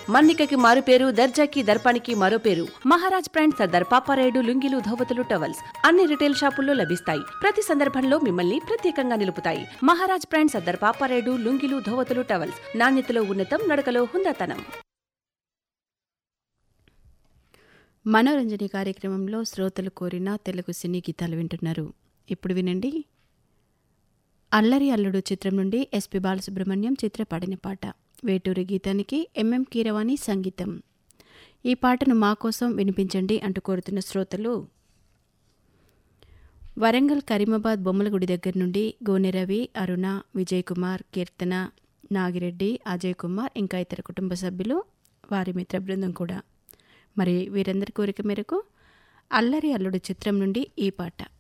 మన్నికకి మారు పేరు దర్జాకి దర్పానికి మరో పేరు మహారాజ్ బ్రాండ్ సర్దార్ పాపారాయుడు లుంగిలు ధోవతులు టవల్స్ అన్ని రిటైల్ షాపుల్లో లభిస్తాయి ప్రతి సందర్భంలో మిమ్మల్ని ప్రత్యేకంగా నిలుపుతాయి మహారాజ్ బ్రాండ్ సర్దార్ పాపారాయుడు లుంగిలు ధోవతులు టవల్స్ నాణ్యతలో ఉన్నతం నడకలో హుందాతనం మనోరంజని కార్యక్రమంలో శ్రోతలు కోరిన తెలుగు సినీ గీతాలు వింటున్నారు ఇప్పుడు వినండి అల్లరి అల్లుడు చిత్రం నుండి ఎస్పి బాలసుబ్రహ్మణ్యం చిత్ర పాడిన పాట వేటూరి గీతానికి ఎంఎం కీరవాణి సంగీతం ఈ పాటను మా కోసం వినిపించండి అంటూ కోరుతున్న శ్రోతలు వరంగల్ కరీమాబాద్ బొమ్మలగుడి దగ్గర నుండి గోనె రవి అరుణ విజయ్ కుమార్ కీర్తన నాగిరెడ్డి అజయ్ కుమార్ ఇంకా ఇతర కుటుంబ సభ్యులు వారి మిత్ర బృందం కూడా మరి వీరందరి కోరిక మేరకు అల్లరి అల్లుడు చిత్రం నుండి ఈ పాట